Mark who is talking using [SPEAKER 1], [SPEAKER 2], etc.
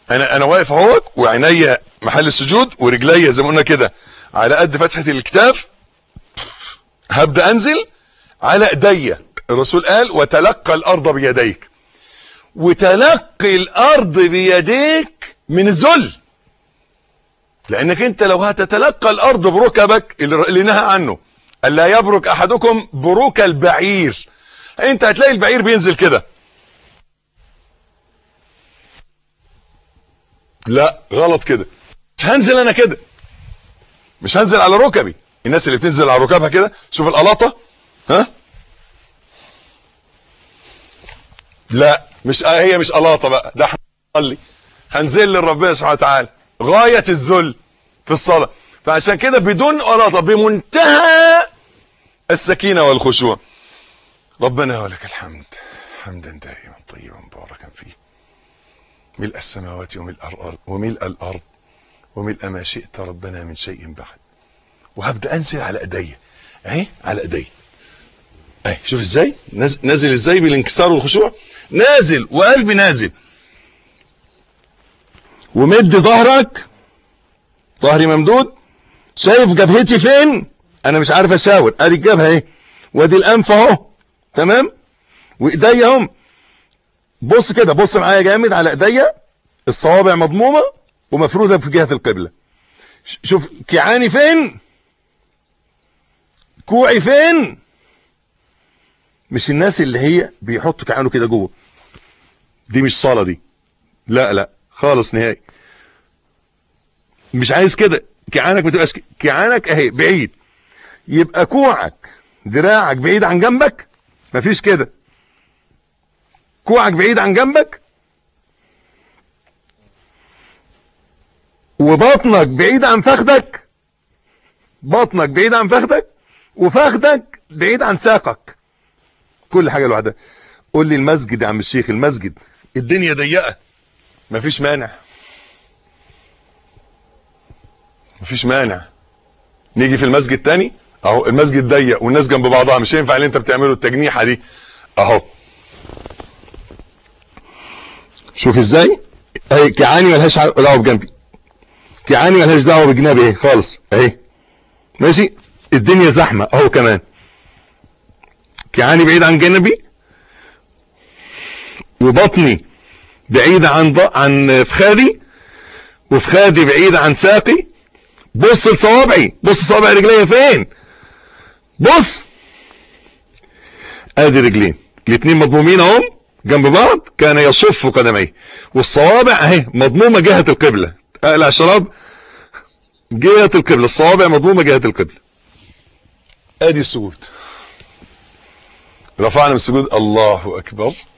[SPEAKER 1] انا انا واقف اهوك وعينيا محل السجود ورجليا زي ما قلنا كده على قد فتحه الكتاف هبدا انزل على ايديا الرسول قال وتلقى الارض بيديك وتلقي الارض بيديك من الذل لانك انت لو هتتلقى الارض بركبك اللي نهى عنه الا يبرك احدكم بروك البعير انت هتلاقي البعير بينزل كده لا غلط كده مش هنزل انا كده مش هنزل على ركبي الناس اللي بتنزل على ركبها كده شوف القلاطه ها لا مش آه هي مش قلاطه بقى ده هنصلي هنزل لربنا سبحانه وتعالى غايه الذل في الصلاه فعشان كده بدون قلاطه بمنتهى السكينه والخشوع ربنا ولك الحمد حمدا دائما طيبا مباركا فيه ملء السماوات وملء الارض وملء الارض وملء ما شئت ربنا من شيء بعد وهبدا انزل على ايديا اهي على ايديا اهي شوف ازاي نازل, نازل ازاي بالانكسار والخشوع نازل وقلبي نازل ومد ظهرك ظهري ممدود شايف جبهتي فين انا مش عارف اشاور ادي الجبهه اهي وادي الانف اهو تمام وايديا اهم بص كده بص معايا جامد على ايديا الصوابع مضمومه ومفروده في جهه القبله شوف كيعاني فين كوعي فين مش الناس اللي هي بيحطوا كيعانه كده جوه دي مش صلاه دي لا لا خالص نهائي مش عايز كده كيعانك ما تبقاش كيعانك اهي بعيد يبقى كوعك دراعك بعيد عن جنبك مفيش كده كوعك بعيد عن جنبك وبطنك بعيد عن فخدك بطنك بعيد عن فخدك وفخدك بعيد عن ساقك كل حاجه لوحدها قول لي المسجد يا عم الشيخ المسجد الدنيا ضيقه مفيش مانع مفيش مانع نيجي في المسجد تاني اهو المسجد ضيق والناس جنب بعضها مش هينفع اللي انت بتعمله التجنيحه دي اهو شوف ازاي اهي كيعاني ملهاش دعوه بجنبي كيعاني ملهاش دعوه بجنابي اهي خالص اهي ماشي الدنيا زحمه اهو كمان كيعاني بعيد عن جنبي وبطني بعيد عن ض... عن فخادي وفخادي بعيد عن ساقي بص لصوابعي بص صوابع رجليا فين بص ادي رجلين الاثنين مضمومين اهم جنب بعض كان يصف قدميه والصوابع اهي مضمومه جهه القبله اقلع الشراب جهه القبله الصوابع مضمومه جهه القبله ادي السجود رفعنا من السجود الله اكبر